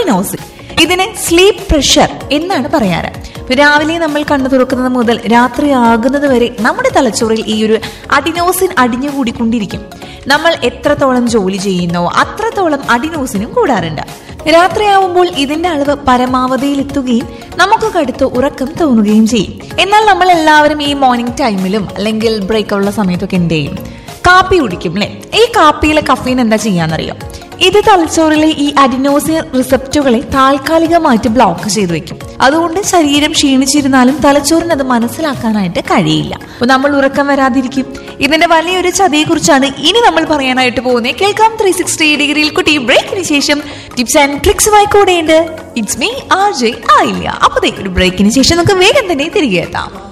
adenosine ഇതിനെ sleep pressure എന്നാണ് പറയാറ് രാവിലെ നമ്മൾ കണ്ണു തുറക്കുന്നത് മുതൽ രാത്രി ആകുന്നത് വരെ നമ്മുടെ തലച്ചോറിൽ ഈ ഒരു അഡിനോസിൻ അടിഞ്ഞുകൂടിക്കൊണ്ടിരിക്കും നമ്മൾ എത്രത്തോളം ജോലി ചെയ്യുന്നോ അത്രത്തോളം അഡിനോസിനും കൂടാറുണ്ട് രാത്രിയാവുമ്പോൾ ഇതിന്റെ അളവ് പരമാവധിയിലെത്തുകയും നമുക്ക് കടുത്ത് ഉറക്കം തോന്നുകയും ചെയ്യും എന്നാൽ നമ്മൾ എല്ലാവരും ഈ മോർണിംഗ് ടൈമിലും അല്ലെങ്കിൽ ബ്രേക്ക് ഉള്ള സമയത്തൊക്കെ എന്ത് ചെയ്യും കാപ്പി കുടിക്കും അല്ലെ ഈ കാപ്പിയിലെ കഫീൻ എന്താ ചെയ്യാന്നറിയോ ഇത് തലച്ചോറിലെ ഈ അഡിനോസിൻ റിസപ്റ്റുകളെ താൽക്കാലികമായിട്ട് ബ്ലോക്ക് ചെയ്തു വെക്കും അതുകൊണ്ട് ശരീരം ക്ഷീണിച്ചിരുന്നാലും തലച്ചോറിന് അത് മനസ്സിലാക്കാനായിട്ട് കഴിയില്ല അപ്പൊ നമ്മൾ ഉറക്കം വരാതിരിക്കും ഇതിന്റെ വലിയൊരു ചതിയെ കുറിച്ചാണ് ഇനി നമ്മൾ പറയാനായിട്ട് പോകുന്നത് കേൾക്കാം ത്രീ സിക്സ്റ്റി ഡിഗ്രിയിൽ കുട്ടി ബ്രേക്കിന് ശേഷം ടിപ്സ് ആൻഡ് ട്രിക്സുമായി കൂടെയുണ്ട് ഇറ്റ്സ് മീ ആർ ജെ ആയില്ല അപ്പൊ ദേ ഒരു ബ്രേക്കിന് ശേഷം നമുക്ക് വേഗം തന്നെ തിരികെ എത്താം